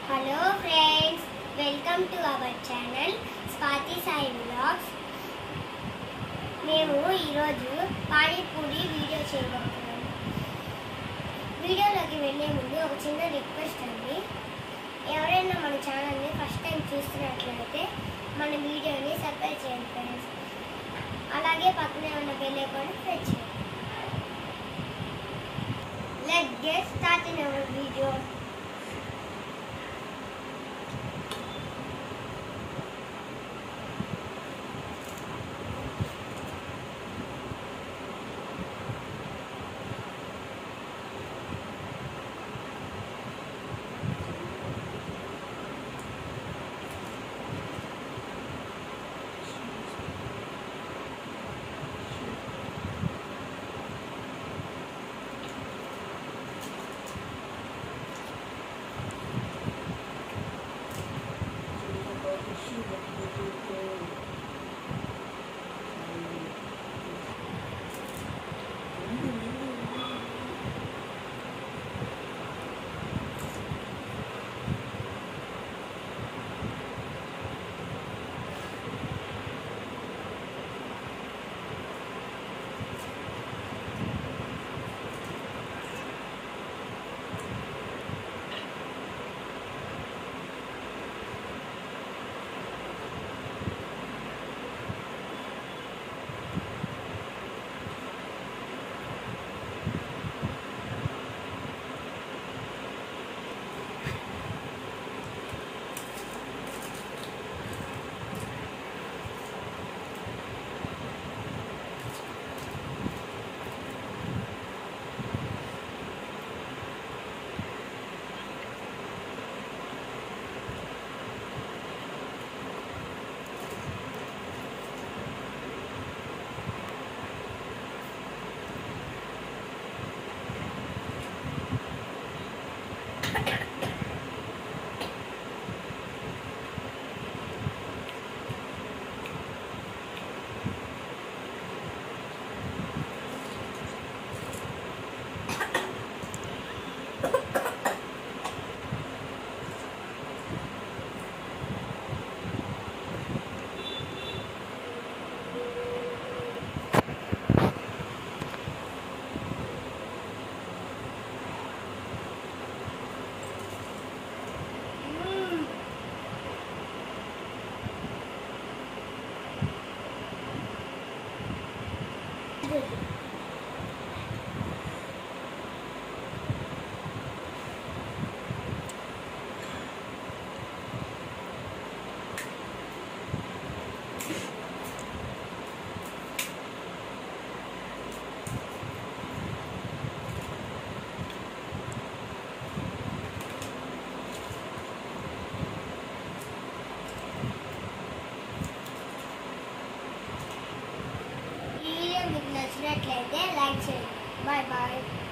hello friends welcome to our channel Swathi Sai vlogs మేము ఈరోజు panipuri video చేయబోతున్నాము వీడియోలోకి వెళ్ళే ముందు ఒక చిన్న రిక్వెస్ట్ అండి ఎవరైనా మన ఛానల్ని ఫస్ట్ టైం చూస్తున్నట్లయితే మన వీడియోని సబ్స్క్రైబ్ చేయండి ఫ్రెండ్స్ అలాగే పక్కనే ఉన్న బెల్ ఐకాన్ ప్రెస్ చేయండి let get start in our video ఈ వీడియో మీకు నచ్చినట్లయితే లైక్ చేయండి బాయ్ బాయ్